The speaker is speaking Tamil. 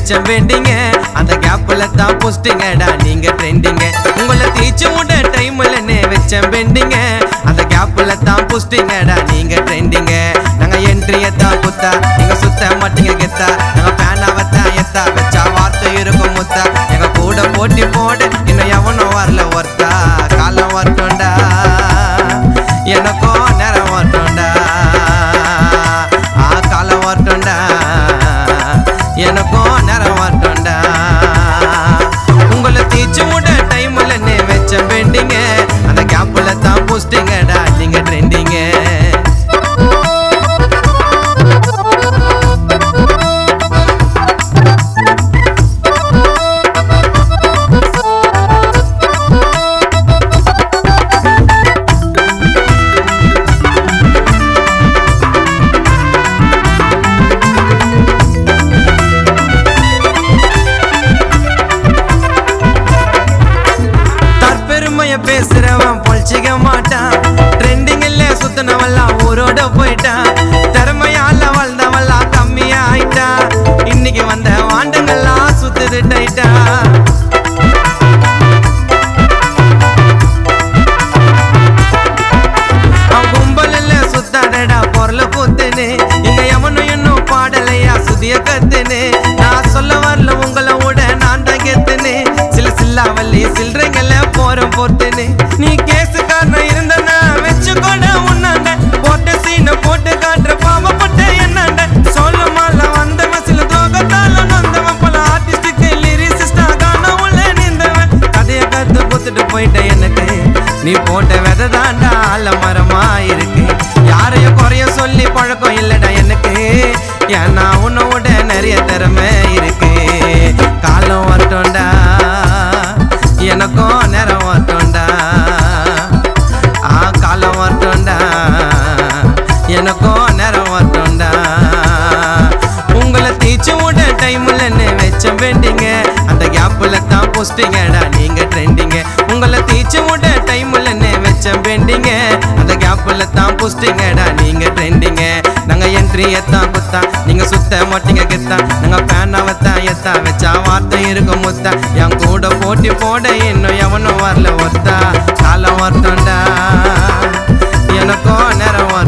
வச்ச வேண்டிங்க அந்த கேப்ல தான் போஸ்டிங்கடா நீங்க ட்ரெண்டிங்க உங்களை தீச்சு விட டைம்ல வச்ச வேண்டிங்க அந்த கேப்ல தான் போஸ்டிங்கடா நீங்க ட்ரெண்டிங்க நாங்க என்ட்ரிய தான் குத்தா நீங்க சுத்த மாட்டீங்க கெத்தா நாங்க பேனாவை தான் எத்தா வச்சா வார்த்தை இருக்கும் முத்தா எங்க கூட போட்டி போட இன்னும் எவனும் வரல ஒருத்தா காலம் வரட்டும்டா எனக்கும் நேரம் வரட்டும்டா ஆ காலம் வரட்டும்டா எனக்கும் நேரம் வரட்டும்டா உங்களை தீச்சு விட டைம்ல நீ வச்ச வேண்டிங்க அந்த கேப்ல தான் போஸ்டிங்கடா நீங்க ட்ரெண்டிங்க தற்பெருமைய பேசுறவன் பொழிச்சிக்க மாட்டான் ட்ரெண்டிங்ல சுத்தினவெல்லாம் ஊரோட போயிட்டான் திறமையால வளர்ந்தவெல்லாம் கம்மியா ஆயிட்டான் இன்னைக்கு வந்த வாண்டங்கள்லாம் சுத்துது டைட்டா அவன் கும்பலில் சுத்தாடடா பொருளை கூத்துன்னு இங்க எவனும் இன்னும் பாடலையா சுதிய கத்துன்னு நான் சொல்ல வரல உங்களை விட நான் தான் கெத்துன்னு சில சில்லாவல்லி சில்லறைங்கள போறோம் பொறுத்துன்னு நீ கேஸுக்காரன் இருந்தனா வச்சு கூட உன்னாண்ட போட்ட சீனை போட்டு காட்டுற பாவப்பட்ட என்னாண்ட சொல்ல மால வந்தவன் சில துரோகத்தால நொந்தவன் பல ஆர்டிஸ்டுக்கு லிரிசிஸ்டா காண உள்ள நின்றவன் கதைய கத்து குத்துட்டு போயிட்ட எனக்கு நீ போட்ட விதை தாண்டா ஆல மரமா இருக்கு யாரையும் குறைய சொல்லி பழக்கம் இல்லடா எனக்கு ஏன்னா உன்னை விட நிறைய திறமை இருக்கு காலம் வரட்டும்டா எனக்கும் நேரம் வரட்டும்டா ஆ காலம் வரட்டும்டா எனக்கும் நேரம் வரட்டும்டா உங்களை தீச்சு விட டைம்ல வச்ச வேண்டிங்க அந்த கேப்ல தான் போஸ்டிங்கடா நீங்க ட்ரெண்டிங்க உங்களை தீச்சு விட டைம்ல வச்ச வேண்டிங்க அந்த கேப்ல தான் போஸ்டிங்கடா நீங்க ட்ரெண்டிங்க நாங்க என்ட்ரிய தான் குத்தா நீங்க சுத்த மாட்டீங்க கெத்தா நாங்க பேனாவை தான் எத்தா வச்சா வார்த்தை இருக்கும் முத்தா என் கூட போட்டி போட இன்னும் எவனும் வரல ஒத்தா காலம் வரட்டும்டா எனக்கும் நேரம்